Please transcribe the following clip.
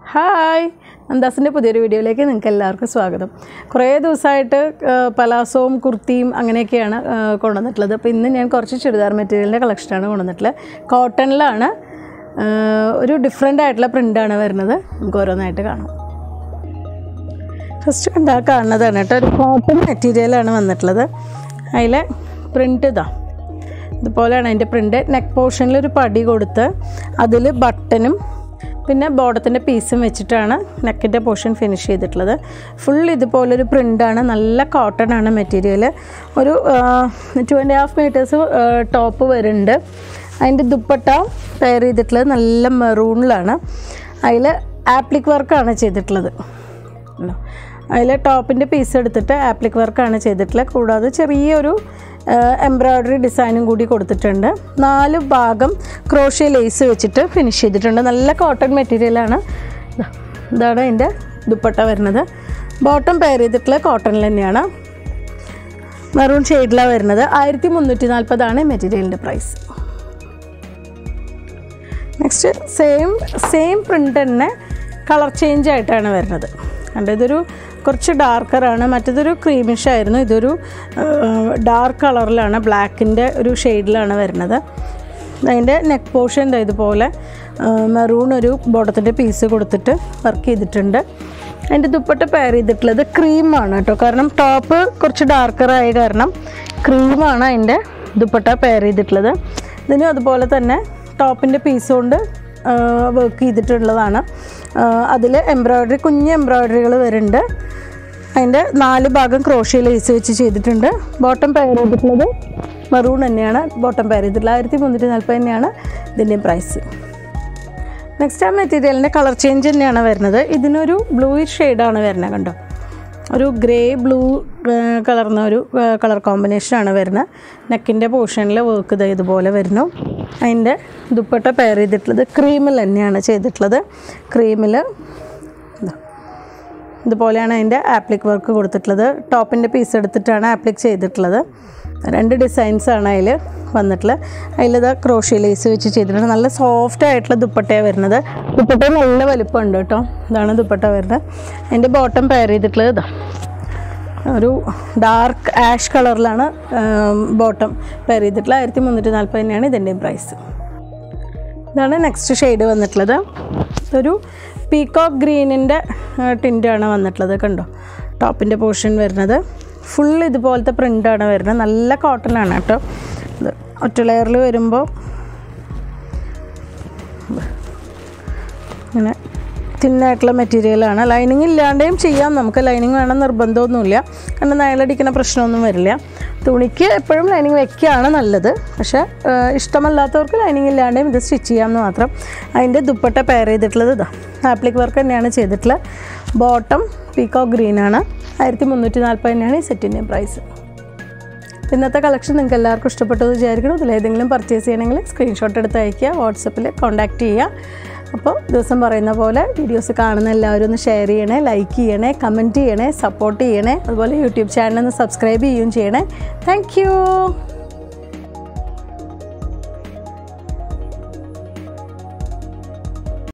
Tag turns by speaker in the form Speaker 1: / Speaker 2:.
Speaker 1: hi നന്ദാസിൻ്റെ പുതിയൊരു വീഡിയോയിലേക്ക് നിങ്ങൾക്ക് എല്ലാവർക്കും സ്വാഗതം കുറേ ദിവസമായിട്ട് ആ, പലാസവും കുർത്തിയും അങ്ങനെയൊക്കെയാണ് ആ, കൊണ്ടുവന്നിട്ടുള്ളത് അപ്പോൾ ഇന്ന് ഞാൻ കുറച്ച് ചുരിദാർ മെറ്റീരിയലിൻ്റെ കളക്ഷനാണ് കൊണ്ടുവന്നിട്ടുള്ളത് കോട്ടണിലാണ് ആ, ഒരു ഡിഫറെൻ്റ് ആയിട്ടുള്ള പ്രിൻ്റാണ് വരുന്നത് നമുക്ക് ഓരോന്നായിട്ട് കാണാം ഫസ്റ്റ് കണ്ടാൽ കാണുന്നതാണ് കേട്ടോ ഒരു കോട്ടൺ മെറ്റീരിയലാണ് വന്നിട്ടുള്ളത് അതിലെ പ്രിൻ്റ് ഇതാ ഇതുപോലെയാണ് അതിൻ്റെ പ്രിൻ്റ് നെക്ക് പോർഷനിൽ ഒരു പടി കൊടുത്ത് അതിൽ ബട്ടനും പിന്നെ ബോർഡത്തിൻ്റെ പീസും വെച്ചിട്ടാണ് നെക്കിൻ്റെ പോർഷൻ ഫിനിഷ് ചെയ്തിട്ടുള്ളത് ഫുൾ ഇതുപോലൊരു പ്രിൻ്റാണ് നല്ല കോട്ടൺ ആണ് മെറ്റീരിയൽ ഒരു two and half metres top വരുന്നുണ്ട് അതിൻ്റെ ദുപ്പട്ട പെയർ ചെയ്തിട്ടുള്ളത് നല്ല മെറൂണിലാണ് അതിൽ ആപ്ലിക് വർക്കാണ് ചെയ്തിട്ടുള്ളത് ഉണ്ടോ അതിൽ ടോപ്പിൻ്റെ പീസ് എടുത്തിട്ട് ആപ്ലിക് വർക്കാണ് ചെയ്തിട്ടുള്ളത് കൂടാതെ ചെറിയൊരു എംബ്രോയ്ഡറി ഡിസൈനും കൂടി കൊടുത്തിട്ടുണ്ട് നാല് ഭാഗം ക്രോഷ്യ ലേസ് വെച്ചിട്ട് ഫിനിഷ് ചെയ്തിട്ടുണ്ട് നല്ല കോട്ടൺ മെറ്റീരിയലാണ് ദാ, ഇതാണ് അതിൻ്റെ ദുപ്പട്ട വരുന്നത് ബോട്ടം പെയർ ചെയ്തിട്ടുള്ള കോട്ടണിൽ തന്നെയാണ് മെറൂൺ ഷെയ്ഡിലാണ് വരുന്നത് ആയിരത്തി മുന്നൂറ്റി നാൽപ്പതാണ് മെറ്റീരിയലിൻ്റെ price next same same print തന്നെ കളർ ചേഞ്ച് ആയിട്ടാണ് വരുന്നത് കണ്ടോ ഇതൊരു കുറച്ച് ഡാർക്കറാണ് മറ്റേതൊരു ക്രീമിഷ് ആയിരുന്നു ഇതൊരു ഡാർക്ക് കളറിലാണ് ബ്ലാക്കിൻ്റെ ഒരു ഷെയ്ഡിലാണ് വരുന്നത് അതിൻ്റെ നെക്ക് പോർഷൻ ഇതുപോലെ മെറൂൺ ഒരു ബോട്ടത്തിൻ്റെ പീസ് കൊടുത്തിട്ട് വർക്ക് ചെയ്തിട്ടുണ്ട് അതിൻ്റെ ദുപ്പട്ട പെയർ ചെയ്തിട്ടുള്ളത് ക്രീമാണ് കേട്ടോ കാരണം ടോപ്പ് കുറച്ച് ഡാർക്കറായ കാരണം ക്രീമാണ് അതിൻ്റെ ദുപ്പട്ട പെയർ ചെയ്തിട്ടുള്ളത് ഇതിനും അതുപോലെ തന്നെ ടോപ്പിൻ്റെ പീസ് കൊണ്ട് വർക്ക് ചെയ്തിട്ടുള്ളതാണ് അതിൽ എംബ്രോയ്ഡറി കുഞ്ഞ് എംബ്രോയ്ഡറികൾ വരുന്നുണ്ട് അതിൻ്റെ നാല് ഭാഗം ക്രോഷ്യ ലേസ് വെച്ച് ചെയ്തിട്ടുണ്ട് ബോട്ടം പെയർ ചെയ്തിട്ടുള്ളത് മറൂൺ തന്നെയാണ് ബോട്ടം പെയർ ചെയ്തിട്ടുള്ളത് ആയിരത്തി മുന്നൂറ്റി നാൽപ്പത് തന്നെയാണ് ഇതിൻ്റെയും പ്രൈസ് നെക്സ്റ്റ് ആ മെറ്റീരിയലിൻ്റെ കളർ ചേഞ്ച് തന്നെയാണ് വരുന്നത് ഇതിനൊരു ബ്ലൂയിഷ് ഷെയ്ഡാണ് വരുന്നത് കണ്ടോ ഒരു ഗ്രേ ബ്ലൂ കളർന്ന ഒരു കളർ കോമ്പിനേഷനാണ് വരുന്നത് നെക്കിൻ്റെ പോർഷനിൽ വർക്ക് ഇത് ഇതുപോലെ വരുന്നു അതിൻ്റെ ദുപ്പട്ട പെയർ ചെയ്തിട്ടുള്ളത് ക്രീമിൽ തന്നെയാണ് ചെയ്തിട്ടുള്ളത് ക്രീമിൽ ഇതുപോലെയാണ് അതിൻ്റെ ആപ്ലിക് വർക്ക് കൊടുത്തിട്ടുള്ളത് ടോപ്പിൻ്റെ പീസ് എടുത്തിട്ടാണ് ആപ്ലിക് ചെയ്തിട്ടുള്ളത് രണ്ട് ഡിസൈൻസാണ് അതിൽ വന്നിട്ടുള്ളത് അതിലിത് ക്രോഷ്യ ലേസ് വെച്ച് ചെയ്തിട്ടുണ്ട് നല്ല സോഫ്റ്റ് ആയിട്ടുള്ള ദുപ്പട്ടയാണ് വരുന്നത് ദുപ്പട്ട നല്ല വലിപ്പമുണ്ട് കേട്ടോ ഇതാണ് ദുപ്പട്ട വരുന്നത് അതിൻ്റെ ബോട്ടം പെയർ ചെയ്തിട്ടുള്ളത് ഇതാ ഒരു ഡാർക്ക് ആഷ് കളറിലാണ് ബോട്ടം പെയർ ചെയ്തിട്ടുള്ളത് ആയിരത്തി മുന്നൂറ്റി നാൽപ്പത് തന്നെയാണ് ഇതിൻ്റെയും പ്രൈസ് ഇതാണ് നെക്സ്റ്റ് ഷെയ്ഡ് വന്നിട്ടുള്ളത് ഇതൊരു പീകോക്ക് ഗ്രീനിൻ്റെ ടിൻ്റാണ് വന്നിട്ടുള്ളത് കണ്ടോ ടോപ്പിൻ്റെ പോർഷൻ വരുന്നത് ഫുൾ ഇതുപോലത്തെ പ്രിൻ്റാണ് വരുന്നത് നല്ല കോട്ടൺ ആണ് കേട്ടോ ഇത് ഒറ്റ ലെയറിൽ വരുമ്പോൾ ഇങ്ങനെ തിന്നായിട്ടുള്ള മെറ്റീരിയലാണ് ലൈനിങ് ഇല്ലാണ്ടെയും ചെയ്യാം നമുക്ക് ലൈനിങ് വേണം നിർബന്ധമൊന്നുമില്ല കാരണം നയലടിക്കുന്ന പ്രശ്നമൊന്നും വരില്ല തുണിക്ക് എപ്പോഴും ലൈനിങ് വെക്കുകയാണ് നല്ലത് പക്ഷേ ഏഹ്, ഇഷ്ടമല്ലാത്തവർക്ക് ലൈനിങ് ഇല്ലാണ്ടെയും ഇത് സ്റ്റിച്ച് ചെയ്യാമെന്ന് മാത്രം അതിൻ്റെ ദുപ്പട്ട പെയർ ചെയ്തിട്ടുള്ളത് ഇതാ ആപ്ലിക് വർക്ക് തന്നെയാണ് ചെയ്തിട്ടുള്ളത് ബോട്ടം പീക്കോ ഗ്രീനാണ് ആയിരത്തി മുന്നൂറ്റി നാൽപ്പത് തന്നെയാണ് ഈ സെറ്റിൻ്റെയും പ്രൈസ് ഇന്നത്തെ കളക്ഷൻ നിങ്ങൾക്ക് എല്ലാവർക്കും ഇഷ്ടപ്പെട്ടു എന്ന് വിചാരിക്കണം ഇതിലേതെങ്കിലും പർച്ചേസ് ചെയ്യണമെങ്കിൽ സ്ക്രീൻഷോട്ട് എടുത്ത് അയയ്ക്കുക വാട്സപ്പിൽ കോൺടാക്റ്റ് ചെയ്യുക അപ്പോൾ ദിവസം പറയുന്ന പോലെ വീഡിയോസ് കാണുന്ന എല്ലാവരും ഒന്ന് ഷെയർ ചെയ്യണേ ലൈക്ക് ചെയ്യണേ കമൻറ്റ് ചെയ്യണേ സപ്പോർട്ട് ചെയ്യണേ അതുപോലെ യൂട്യൂബ് ചാനൽ ഒന്ന് സബ്സ്ക്രൈബ് ചെയ്യുകയും ചെയ്യണേ താങ്ക്